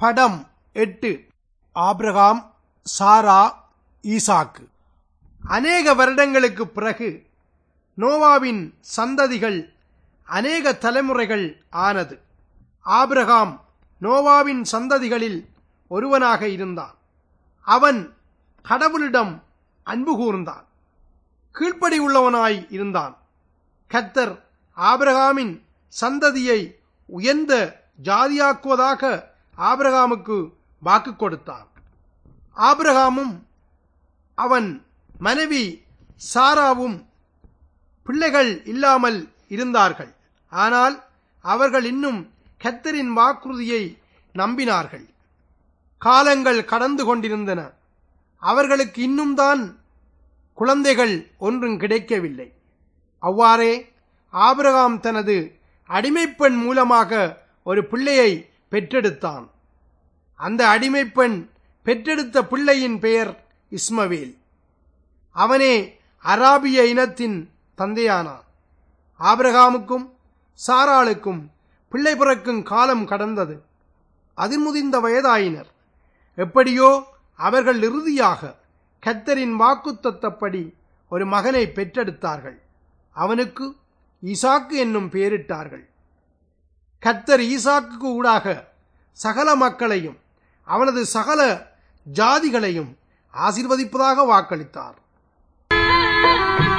படம் எட்டு ஆபிரகாம் சாரா ஈசாக்கு அநேக வருடங்களுக்கு பிறகு நோவாவின் சந்ததிகள் அநேக தலைமுறைகள் ஆனது ஆபிரகாம் நோவாவின் சந்ததிகளில் ஒருவனாக இருந்தான் அவன் கடவுளிடம் அன்பு கூர்ந்தான் கீழ்ப்படி உள்ளவனாய் இருந்தான் கத்தர் ஆபிரகாமின் சந்ததியை உயர்ந்த ஜாதியாக்குவதாக ஆபிரகாமுக்கு வாக்கு கொடுத்தான் ஆபிரகாமும் அவன் மனைவி சாராவும் பிள்ளைகள் இல்லாமல் இருந்தார்கள் ஆனால் அவர்கள் இன்னும் கத்தரின் வாக்குறுதியை நம்பினார்கள் காலங்கள் கடந்து கொண்டிருந்தன அவர்களுக்கு இன்னும் தான் குழந்தைகள் ஒன்றும் கிடைக்கவில்லை அவ்வாறே ஆபிரகாம் தனது அடிமைப்பெண் மூலமாக ஒரு பிள்ளையை பெற்றெடுத்தான் அந்த அடிமைப்பெண் பெற்றெடுத்த பிள்ளையின் பெயர் இஸ்மவேல் அவனே அராபிய இனத்தின் தந்தையானான் ஆபிரகாமுக்கும் சாராளுக்கும் பிள்ளை பிறக்கும் காலம் கடந்தது அதிர்முதிர்ந்த வயதாயினர் எப்படியோ அவர்கள் இறுதியாக கத்தரின் வாக்குத்தத்தப்படி ஒரு மகனை பெற்றெடுத்தார்கள் அவனுக்கு ஈசாக்கு என்னும் பெயரிட்டார்கள் கத்தர் ஈசாக்கு ஊடாக சகல மக்களையும் அவனது சகல ஜாதிகளையும் ஆசிர்வதிப்பதாக வாக்களித்தார்